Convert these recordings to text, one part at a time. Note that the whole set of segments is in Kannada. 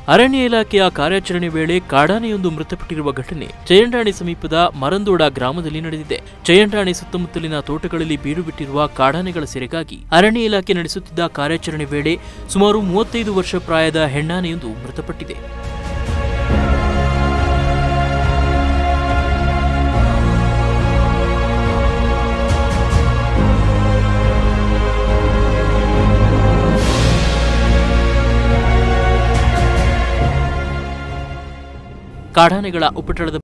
ಅರಣ್ಯ ಇಲಾಖೆಯ ಕಾರ್ಯಾಚರಣೆ ವೇಳೆ ಕಾಡಾನೆಯೊಂದು ಮೃತಪಟ್ಟಿರುವ ಘಟನೆ ಚಯಂಡಾಣಿ ಸಮೀಪದ ಮರಂದೋಡ ಗ್ರಾಮದಲ್ಲಿ ನಡೆದಿದೆ ಚಯಂಡಾಣಿ ಸುತ್ತಮುತ್ತಲಿನ ತೋಟಗಳಲ್ಲಿ ಬೀಡು ಬಿಟ್ಟಿರುವ ಕಾಡಾನೆಗಳ ಸೆರೆಗಾಗಿ ಅರಣ್ಯ ಇಲಾಖೆ ನಡೆಸುತ್ತಿದ್ದ ಕಾರ್ಯಾಚರಣೆ ವೇಳೆ ಸುಮಾರು ಮೂವತ್ತೈದು ವರ್ಷ ಪ್ರಾಯದ ಹೆಣ್ಣಾನೆಯೊಂದು ಮೃತಪಟ್ಟಿದೆ ಕಾಡಾನೆಗಳ ಉಪಟಳದ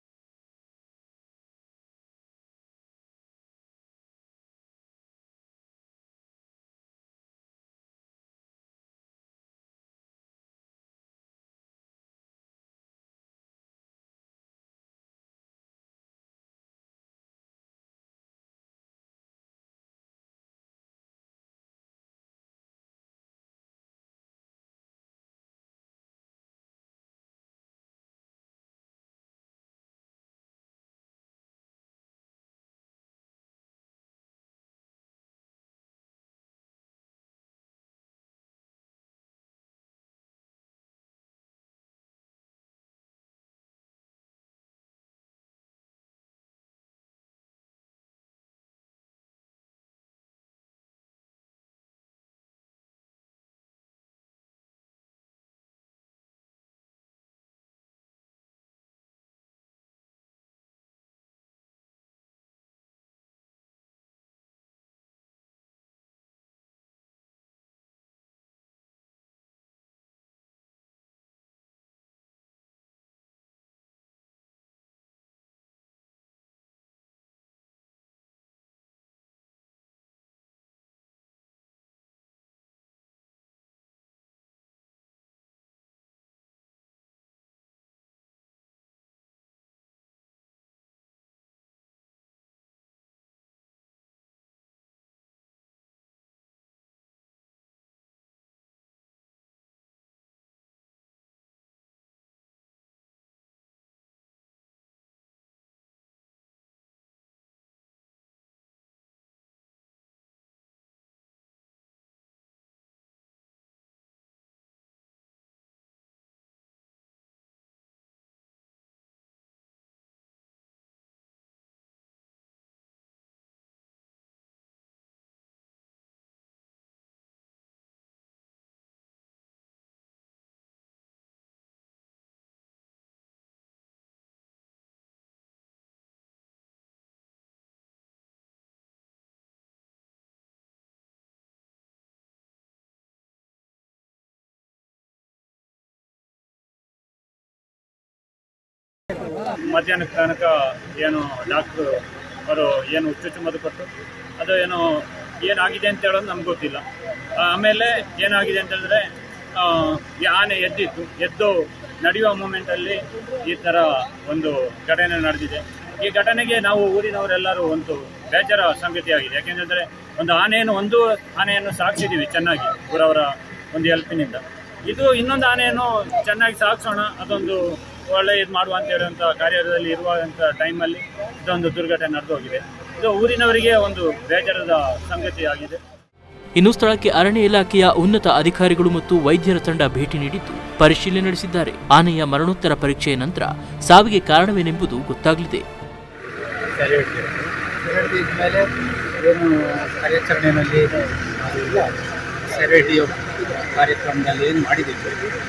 ಮಧ್ಯಾಹ್ನಕ್ಕೆ ತನಕ ಏನು ಡಾಕ್ಟ್ರು ಅವರು ಏನು ಹುಚ್ಚುಚ್ಚುಮದ್ದು ಕೊಟ್ಟು ಅದು ಏನು ಏನಾಗಿದೆ ಅಂತ ಹೇಳೋದು ನಮ್ಗೆ ಗೊತ್ತಿಲ್ಲ ಆಮೇಲೆ ಏನಾಗಿದೆ ಅಂತ ಹೇಳಿದ್ರೆ ಆ, ಈ ಆನೆ ಎದ್ದಿತ್ತು ಎದ್ದು ನಡೆಯುವ ಮೂಮೆಂಟಲ್ಲಿ ಈ ಥರ ಒಂದು ಘಟನೆ ನಡೆದಿದೆ ಈ ಘಟನೆಗೆ ನಾವು ಊರಿನವರೆಲ್ಲರೂ ಒಂದು ಬೇಜಾರ ಸಂಗತಿಯಾಗಿದೆ ಯಾಕೆಂದರೆ ಒಂದು ಆನೆಯನ್ನು ಒಂದು ಆನೆಯನ್ನು ಸಾಕ್ಸಿದ್ದೀವಿ ಚೆನ್ನಾಗಿ ಊರವರ ಒಂದು ಹೆಲ್ಪಿನಿಂದ ಇದು ಇನ್ನೊಂದು ಆನೆಯನ್ನು ಚೆನ್ನಾಗಿ ಸಾಗಿಸೋಣ ಅದೊಂದು ಒಳ್ಳೆ ಇದು ಮಾಡುವ ಅಂತ ಹೇಳುವಂಥ ಕಾರ್ಯದಲ್ಲಿ ಇರುವಂಥ ಟೈಮಲ್ಲಿ ಇದೊಂದು ದುರ್ಘಟನೆ ನಡೆದು ಹೋಗಿದೆ ಇದು ಊರಿನವರಿಗೆ ಒಂದು ಬೇಜಾರದ ಸಂಗತಿ ಆಗಿದೆ ಇನ್ನು ಸ್ಥಳಕ್ಕೆ ಅರಣ್ಯ ಇಲಾಖೆಯ ಉನ್ನತ ಅಧಿಕಾರಿಗಳು ಮತ್ತು ವೈದ್ಯರ ತಂಡ ಭೇಟಿ ನೀಡಿದ್ದು ಪರಿಶೀಲನೆ ನಡೆಸಿದ್ದಾರೆ ಆನೆಯ ಮರಣೋತ್ತರ ಪರೀಕ್ಷೆಯ ನಂತರ ಸಾವಿಗೆ ಕಾರಣವೇನೆಂಬುದು ಗೊತ್ತಾಗಲಿದೆ ಸೆರೆ ಹಿಡಿದ ಮೇಲೆ ಏನು ಕಾರ್ಯಾಚರಣೆಯಲ್ಲಿ ಸೆರೆ ಹಿಡಿಯೋ ಕಾರ್ಯಕ್ರಮದಲ್ಲಿ ಏನು ಮಾಡಿದ್ದೀವಿ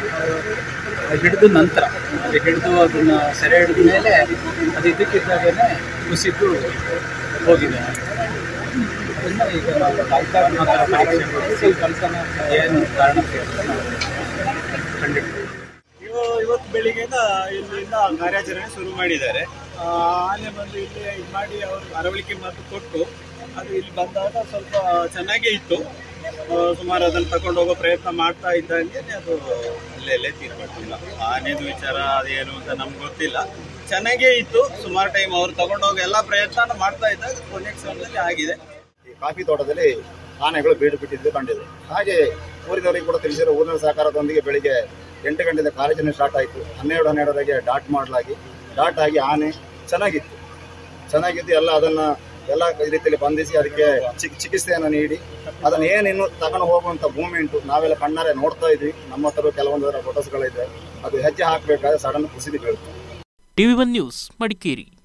ಅದು ಹಿಡಿದ ನಂತರ ಅದು ಹಿಡಿದು ಅದನ್ನು ಸೆರೆ ಹಿಡಿದ ಮೇಲೆ ಅದು ಇದಕ್ಕಿದ್ದಾಗೇ ಕುಸಿದು ಹೋಗಿದೆ ಅದನ್ನು ಈಗ ನಾವು ತಾತ್ಕಾಲಿಕ ಪರೀಕ್ಷೆ ಮಾಡಿಸಿ ಕಲ್ಪನಾ ಏನು ಕಾರಣಕ್ಕೆ ಅಂತ ನಾವು ಕಂಡಿಡ್ತೀವಿ ಇವ- ಇವತ್ತು ಬೆಳಿಗ್ಗೆಯಿಂದ ಇಲ್ಲಿಂದ ಕಾರ್ಯಾಚರಣೆ ಶುರು ಮಾಡಿದ್ದಾರೆ ಆ, ಆನೆ ಬಂದು ಇಲ್ಲಿ ಇದು ಮಾಡಿ ಅವರು ಅರವಳಿಕೆ ಮಾತು ಕೊಟ್ಟು ಅದು ಇಲ್ಲಿ ಬಂದಾಗ ಸ್ವಲ್ಪ ಚೆನ್ನಾಗೇ ಇತ್ತು ಆ, ಸುಮಾರು ಅದನ್ನು ತಗೊಂಡು ಹೋಗೋ ಪ್ರಯತ್ನ ಮಾಡ್ತಾ ಇದ್ದಂಗೆ ಅದು ಅಲ್ಲೆಲ್ಲೇ ತೀರ್ಪಟ್ಟಿಲ್ಲ ಆನೆದು ವಿಚಾರ ಅದೇನು ಅಂತ ನಮ್ಗೆ ಗೊತ್ತಿಲ್ಲ ಚೆನ್ನಾಗೇ ಇತ್ತು ಸುಮಾರು ಟೈಮ್ ಅವ್ರು ತಗೊಂಡೋಗೋ ಎಲ್ಲ ಪ್ರಯತ್ನ ಮಾಡ್ತಾ ಇದ್ದಾಗ ಕೊನೆ ಕ್ಷಣದಲ್ಲಿ ಆಗಿದೆ ಈ ಕಾಫಿ ತೋಟದಲ್ಲಿ ಆನೆಗಳು ಬೀಡು ಬಿಟ್ಟಿದ್ದು ಕಂಡಿದೆ ಹಾಗೆ ಊರಿನವರಿಗೆ ಕೂಡ ತಿಳಿಸಿರೋ ಊರಿನ ಸಹಕಾರದೊಂದಿಗೆ ಬೆಳಿಗ್ಗೆ ಎಂಟು ಗಂಟೆಯಿಂದ ಕಾರ್ಯಾಚರಣೆ ಸ್ಟಾರ್ಟ್ ಆಯಿತು ಹನ್ನೆರಡು ಹನ್ನೆರಡರಾಗೆ ಡಾಟ್ ಮಾಡಲಾಗಿ ಡಾಟ್ ಆಗಿ ಆನೆ ಚೆನ್ನಾಗಿತ್ತು ಚೆನ್ನಾಗಿದ್ದು ಎಲ್ಲ ಅದನ್ನು ಎಲ್ಲ ರೀತಿಯಲ್ಲಿ ಬಂಧಿಸಿ ಅದಕ್ಕೆ ಚಿಕ್- ಚಿಕಿತ್ಸೆಯನ್ನು ನೀಡಿ ಅದನ್ನ ಏನು ಇನ್ನು ತಗೊಂಡು ಹೋಗುವಂತ ಮೂಮೆಂಟ್ ನಾವೆಲ್ಲ ಕಣ್ಣಾರೆ ನೋಡ್ತಾ ಇದ್ವಿ ನಮ್ಮ ಹತ್ರ ಕೆಲವೊಂದು ಫೋಟೋಸ್ಗಳಿದೆ ಅದು ಹೆಜ್ಜೆ ಹಾಕಬೇಕಾದ್ರೆ ಸಡನ್ ಕುಸಿದು ಬೀಳುತ್ತೆ ಟಿವಿ ಒನ್ ನ್ಯೂಸ್ ಮಡಿಕೇರಿ